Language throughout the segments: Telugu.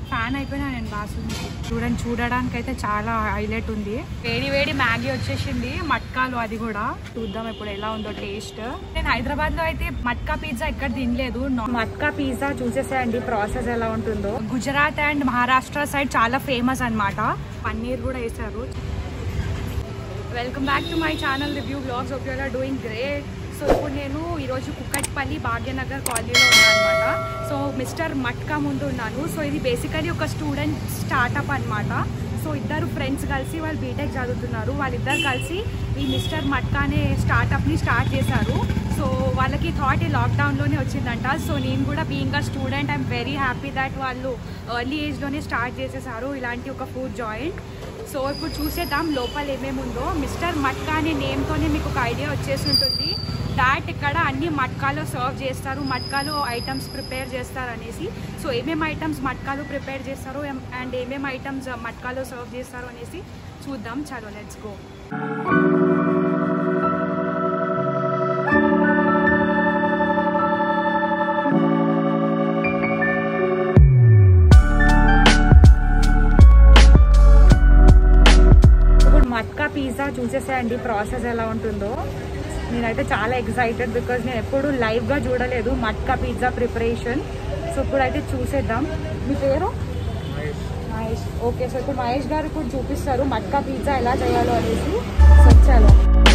ఫ్యాన్ అయిపోయినా నేను బాసుంది చూడండి చూడడానికి అయితే చాలా హైలైట్ ఉంది వేడి వేడి మ్యాగీ వచ్చేసింది మట్కాలు అది కూడా చూద్దాం ఇప్పుడు ఎలా ఉందో టేస్ట్ నేను హైదరాబాద్ లో అయితే మట్కా పిజ్జా ఎక్కడ తినలేదు నా- మట్కా పిజ్జా చూసేసేయండి ప్రాసెస్ ఎలా ఉంటుందో గుజరాత్ అండ్ మహారాష్ట్ర సైడ్ చాలా ఫేమస్ అన్నమాట పన్నీర్ కూడా వేసారు welcome back to my channel review blogs okay are doing great so ఇప్పుడు నేను ఈరోజు కుక్కట్పల్లి భాగ్యనగర్ కాలనీలో ఉన్నాను అనమాట సో మిస్టర్ మట్కా ముందు ఉన్నాను సో ఇది బేసికలీ ఒక స్టూడెంట్ స్టార్టప్ అన్నమాట సో ఇద్దరు ఫ్రెండ్స్ కలిసి వాళ్ళు బీటెక్ చదువుతున్నారు వాళ్ళిద్దరు కలిసి ఈ మిస్టర్ మట్కా అనే స్టార్టప్ని స్టార్ట్ చేశారు సో వాళ్ళకి థాట్ ఈ లాక్డౌన్లోనే వచ్చిందంట సో నేను కూడా being a student I'm very happy that వాళ్ళు ఎర్లీ ఏజ్లోనే స్టార్ట్ చేసేసారు ఇలాంటి ఒక ఫుడ్ జాయింట్ సో ఇప్పుడు చూసేద్దాం లోపల ఏమేమి ఉందో మిస్టర్ మట్కా అనే నేమ్తోనే మీకు ఒక ఐడియా వచ్చేసి ఉంటుంది దాట్ ఇక్కడ అన్ని మట్కాలో సర్వ్ చేస్తారు మట్కాలో ఐటమ్స్ ప్రిపేర్ చేస్తారు అనేసి సో ఏమేమి ఐటమ్స్ మట్కాలో ప్రిపేర్ చేస్తారు అండ్ ఏమేమి ఐటమ్స్ మట్కాలో సర్వ్ చేస్తారు అనేసి చూద్దాం చలో లెట్స్ గో ఇప్పుడు మట్కా పిజ్జా చూసేసేయండి ప్రాసెస్ ఎలా ఉంటుందో నేనైతే చాలా ఎక్సైటెడ్ బికాజ్ నేను ఎప్పుడు లైవ్గా చూడలేదు మట్కా పిజ్జా ప్రిపరేషన్ సో ఇప్పుడైతే చూసేద్దాం మీ పేరు మహేష్ ఓకే సో ఇప్పుడు మహేష్ గారు ఇప్పుడు చూపిస్తారు మట్కా పిజ్జా ఎలా చేయాలో అనేసి సో చలో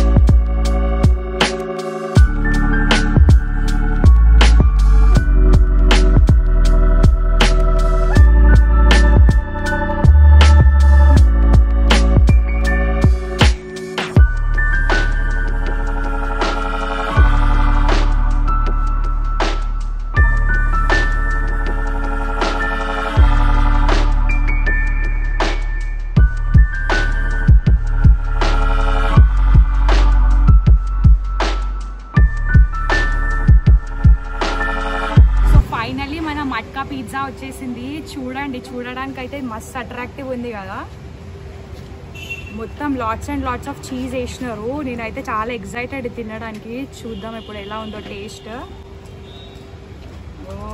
సో ఫైనల్లీ మన మట్కా పిజ్జా వచ్చేసింది చూడండి చూడడానికి అయితే మస్త్ అట్రాక్టివ్ ఉంది కదా మొత్తం lots and lots of cheese వేసినారు నేనైతే చాలా ఎక్సైటెడ్ తినడానికి చూద్దాం ఇప్పుడు ఎలా ఉందో taste oh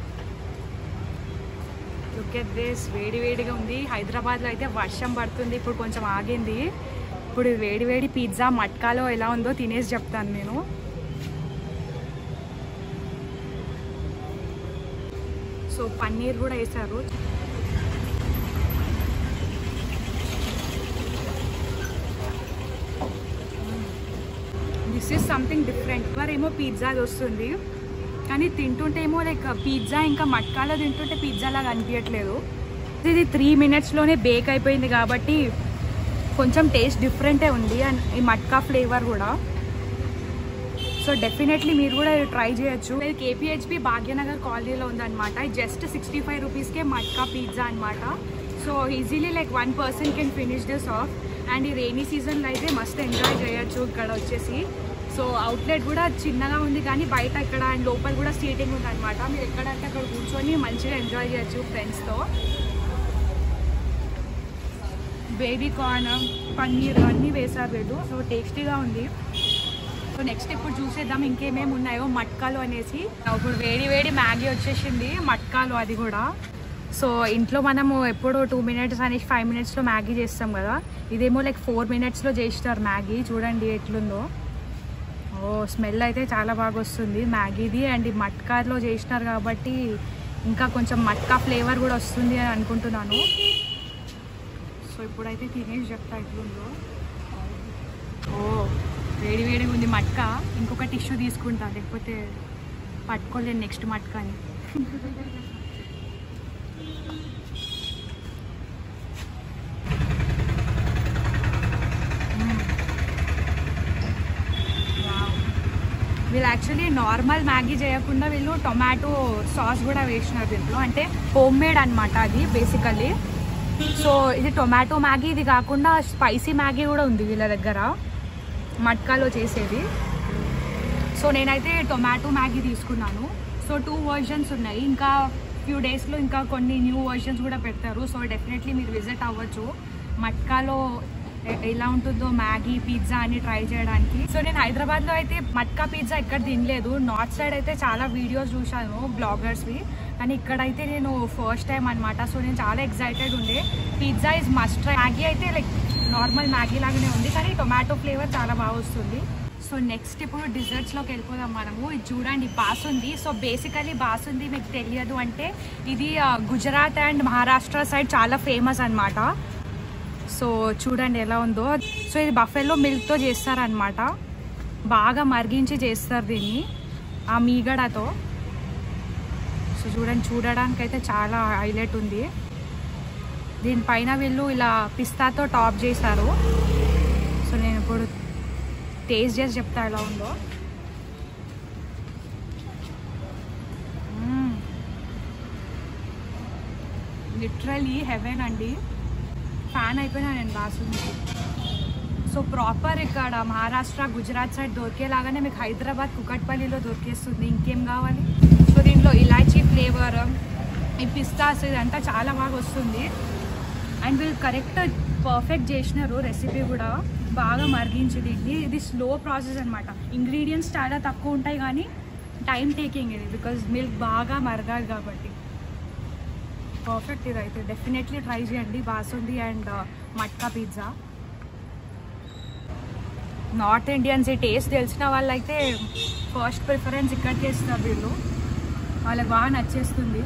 look at this వేడి వేడిగా ఉంది హైదరాబాద్లో అయితే వర్షం పడుతుంది ఇప్పుడు కొంచెం ఆగింది ఇప్పుడు ఈ వేడి వేడి పిజ్జా మట్కాలో ఎలా ఉందో తినేసి చెప్తాను నేను సో పన్నీర్ కూడా వేసారు దిస్ ఈస్ సంథింగ్ డిఫరెంట్ మరేమో పిజ్జా వస్తుంది కానీ తింటుంటే ఏమో లైక్ పిజ్జా ఇంకా మట్కాలో తింటుంటే పిజ్జా లాగా అనిపించట్లేదు ఇది త్రీ మినిట్స్లోనే బేక్ అయిపోయింది కాబట్టి కొంచెం టేస్ట్ డిఫరెంటే ఉంది అండ్ ఈ మట్కా ఫ్లేవర్ కూడా సో డెఫినెట్లీ మీరు కూడా ట్రై చేయొచ్చు ఇది కేపీహెచ్పి భాగ్యనగర్ కాలనీలో ఉందన్నమాట జస్ట్ సిక్స్టీ ఫైవ్ రూపీస్కే మట్కా పిజ్జా అనమాట so easily like one person can finish this off and ఈ రెయినీ సీజన్లో అయితే మస్తు ఎంజాయ్ చేయొచ్చు ఇక్కడ వచ్చేసి సో అవుట్లెట్ కూడా చిన్నగా ఉంది కానీ బయట ఇక్కడ అండ్ లోపల కూడా సీటింగ్ ఉంది అనమాట మీరు ఎక్కడంటే అక్కడ కూర్చొని మంచిగా ఎంజాయ్ చేయొచ్చు ఫ్రెండ్స్తో బేబీ కార్న్ పన్నీర్ అన్నీ వేశారు వీళ్ళు సో టేస్టీగా ఉంది సో నెక్స్ట్ ఇప్పుడు చూసేద్దాం ఇంకేమేమి ఉన్నాయో మట్కాలు అనేసి ఇప్పుడు వేడి వేడి మ్యాగీ వచ్చేసింది మట్కాలు అది కూడా సో ఇంట్లో మనము ఎప్పుడు టూ మినిట్స్ అనేసి ఫైవ్ మినిట్స్లో మ్యాగీ చేస్తాం కదా ఇదేమో లైక్ ఫోర్ మినిట్స్లో చేస్తారు మ్యాగీ చూడండి ఎట్లుందో ఓ స్మెల్ అయితే చాలా బాగా వస్తుంది మ్యాగీది అండ్ ఈ మట్కాలో చేసినారు కాబట్టి ఇంకా కొంచెం మట్కా ఫ్లేవర్ కూడా వస్తుంది అని అనుకుంటున్నాను సో ఇప్పుడైతే తినేసి చెప్తా ఎట్లుందో ఓ వేడి వేడిగా ఉంది మట్క ఇంకొక టిష్యూ తీసుకుంటా లేకపోతే పట్టుకోలేను నెక్స్ట్ మట్కాని వీళ్ళు యాక్చువల్లీ నార్మల్ మ్యాగీ చేయకుండా వీళ్ళు టొమాటో సాస్ కూడా వేసినారు దీంట్లో అంటే హోమ్ మేడ్ అనమాట అది బేసికల్లీ సో ఇది టొమాటో మ్యాగీ ఇది కాకుండా స్పైసీ మ్యాగీ కూడా ఉంది వీళ్ళ దగ్గర మట్కాలో చేసేది సో నేనైతే టొమాటో మ్యాగీ తీసుకున్నాను సో టూ వర్షన్స్ ఉన్నాయి ఇంకా ఫ్యూ డేస్లో ఇంకా కొన్ని న్యూ వర్షన్స్ కూడా పెడతారు సో డెఫినెట్లీ మీరు విజిట్ అవ్వచ్చు మట్కాలో ఎ- ఎలా ఉంటుందో మ్యాగీ పిజ్జా అని ట్రై చేయడానికి సో నేను హైదరాబాద్లో అయితే మట్కా పిజ్జా ఎక్కడ తినలేదు నార్త్ సైడ్ అయితే చాలా వీడియోస్ చూశాను బ్లాగర్స్వి కానీ ఇక్కడైతే నేను ఫస్ట్ టైం అనమాట సో నేను చాలా ఎక్సైటెడ్ ఉండే pizza is must try Maggi అయితే లైక్ నార్మల్ మ్యాగీ లాగానే ఉంది కానీ టొమాటో ఫ్లేవర్ చాలా బాగా వస్తుంది సో నెక్స్ట్ ఇప్పుడు డిజర్ట్స్లోకి వెళ్ళిపోదాం మనము ఇది చూడండి బాసుంది సో బేసికలీ బాసుంది మీకు తెలియదు అంటే ఇది ఆ, గుజరాత్ అండ్ మహారాష్ట్ర సైడ్ చాలా ఫేమస్ అన్నమాట సో చూడండి ఎలా ఉందో సో ఇది బఫెల్లో మిల్క్తో చేస్తారనమాట బాగా మరిగించి చేస్తారు దీన్ని ఆ మీగడతో సో చూడండి చూడడానికి అయితే చాలా హైలైట్ ఉంది దీనిపైన వీళ్ళు ఇలా పిస్తాతో టాప్ చేశారు సో నేను ఇప్పుడు టేస్ట్ చేసి చెప్తా ఎలా ఉందో లిటరలీ హెవెన్ అండి ఫ్యాన్ అయిపోయినా నేను బాసుంది సో ప్రాపర్ ఇక్కడ మహారాష్ట్ర గుజరాత్ సైడ్ దొరికేలాగానే మీకు హైదరాబాద్ కుకట్పల్లిలో దొరికేస్తుంది ఇంకేం కావాలి సో దీంట్లో ఇలాచీ ఫ్లేవర్ ఈ పిస్తాస్ ఇదంతా చాలా బాగా వస్తుంది అండ్ వీళ్ళు కరెక్ట్ పర్ఫెక్ట్ చేసినారు రెసిపీ కూడా బాగా మరిగించి దీన్ని ఇది స్లో ప్రాసెస్ అనమాట ఇంగ్రీడియంట్స్ చాలా తక్కువ ఉంటాయి కానీ టైం టేకింగ్ ఇది బికాజ్ మిల్క్ బాగా మరగాలి కాబట్టి పర్ఫెక్ట్ ఇది అయితే డెఫినెట్లీ ట్రై చేయండి basundi and matka pizza north Indians ఈ టేస్ట్ తెలిసిన వాళ్ళైతే ఫస్ట్ ప్రిఫరెన్స్ ఇక్కడికి ఇస్తారు వీళ్ళు వాళ్ళకి బాగా నచ్చేస్తుంది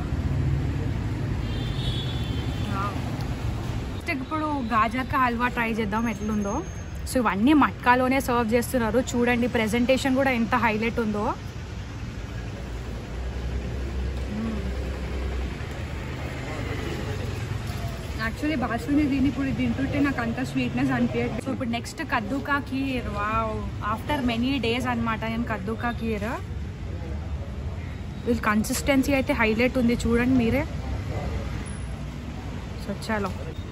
నెక్స్ట్ ఇప్పుడు గాజాక హల్వా ట్రై చేద్దాం ఎట్లుందో సో ఇవన్నీ మట్కాలోనే సర్వ్ చేస్తున్నారు చూడండి ప్రెజెంటేషన్ కూడా ఎంత హైలైట్ ఉందో యాక్చువల్లీ బాసుని దీన్ని ఇప్పుడు తింటుంటే నాకు అంత స్వీట్నెస్ అనిపించదు సో ఇప్పుడు next kaddu ka kheer wow after many days అనమాట నేను కద్దుకా కీర్ వీళ్ళ కన్సిస్టెన్సీ అయితే హైలైట్ ఉంది చూడండి మీరే సో చలో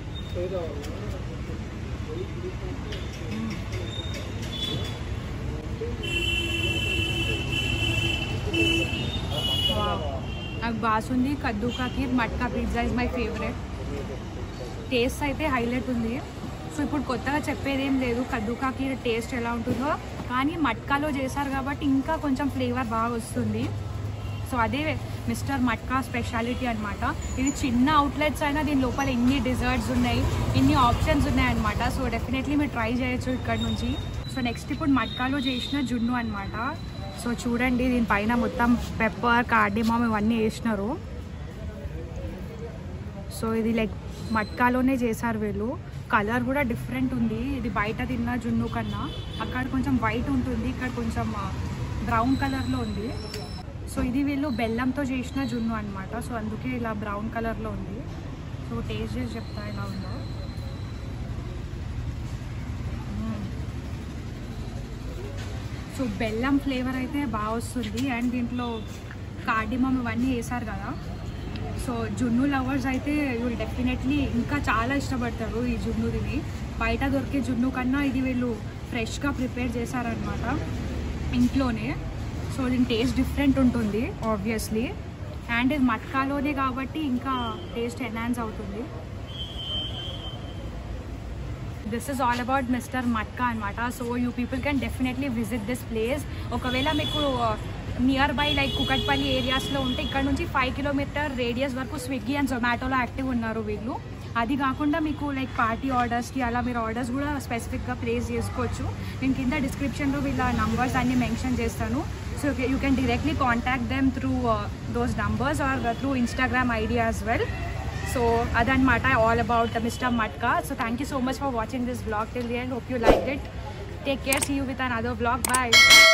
వావ్. నాకు basundi kaddu ka kheer matka pizza is my favourite taste అయితే హైలైట్ ఉంది సో ఇప్పుడు కొత్తగా చెప్పేది ఏం లేదు కద్దుకాకి టేస్ట్ ఎలా ఉంటుందో కానీ మట్కాలో చేశారు కాబట్టి ఇంకా కొంచెం ఫ్లేవర్ బాగా వస్తుంది సో అదే మిస్టర్ మట్కా స్పెషాలిటీ అన్నమాట ఇది చిన్న అవుట్లెట్స్ అయినా దీని లోపల ఇన్ని డిజర్ట్స్ ఉన్నాయి ఇన్ని ఆప్షన్స్ ఉన్నాయన్నమాట సో డెఫినెట్లీ మీరు ట్రై చేయొచ్చు ఇక్కడ నుంచి సో నెక్స్ట్ ఇప్పుడు మట్కాలో చేసిన జున్ను అన్నమాట సో చూడండి దీనిపైన మొత్తం పెప్పర్ కార్డిమామ్ ఇవన్నీ వేసినారు సో ఇది లైక్ మట్కాలోనే చేశారు వీళ్ళు కలర్ కూడా డిఫరెంట్ ఉంది ఇది బయట తిన్న జున్ను కన్నా అక్కడ కొంచెం వైట్ ఉంటుంది ఇక్కడ కొంచెం బ్రౌన్ కలర్లో ఉంది సో ఇది వీళ్ళు బెల్లంతో చేసిన జున్ను అనమాట సో అందుకే ఇలా బ్రౌన్ కలర్లో ఉంది సో టేస్ట్ చేసి చెప్తా ఎలా ఉందో మ్మ్. సో బెల్లం ఫ్లేవర్ అయితే బాగా వస్తుంది అండ్ దీంట్లో కార్డిమమ్ ఇవన్నీ వేసారు కదా సో జున్ను లవర్స్ అయితే వీళ్ళు డెఫినెట్లీ ఇంకా చాలా ఇష్టపడతారు ఈ జున్ను తిని బయట దొరికే జున్ను కన్నా ఇది వీళ్ళు ఫ్రెష్గా ప్రిపేర్ చేశారనమాట ఇంట్లోనే సో దీని టేస్ట్ డిఫరెంట్ ఉంటుంది ఆబ్వియస్లీ అండ్ ఇది మట్కాలోనే కాబట్టి ఇంకా టేస్ట్ ఎన్హాన్స్ అవుతుంది this is all about mister Matka అనమాట so you people can definitely visit this place ఒకవేళ మీకు నియర్ బై లైక్ కుకట్పల్లి ఏరియాస్లో ఉంటే ఇక్కడ నుంచి ఫైవ్ కిలోమీటర్ రేడియస్ వరకు స్విగ్గీ అండ్ జొమాటోలో యాక్టివ్ ఉన్నారు వీళ్ళు అది కాకుండా మీకు లైక్ పార్టీ ఆర్డర్స్కి అలా మీరు ఆర్డర్స్ కూడా స్పెసిఫిక్గా ప్లేస్ చేసుకోవచ్చు నేను కింద డిస్క్రిప్షన్లో వీళ్ళ నంబర్స్ అన్ని మెన్షన్ చేస్తాను so you can directly contact them through those numbers or through Instagram ID as well so అదనమాట all about mister Matka so thank you so much for watching this blog till the end hope you like it take care see you with another blog bye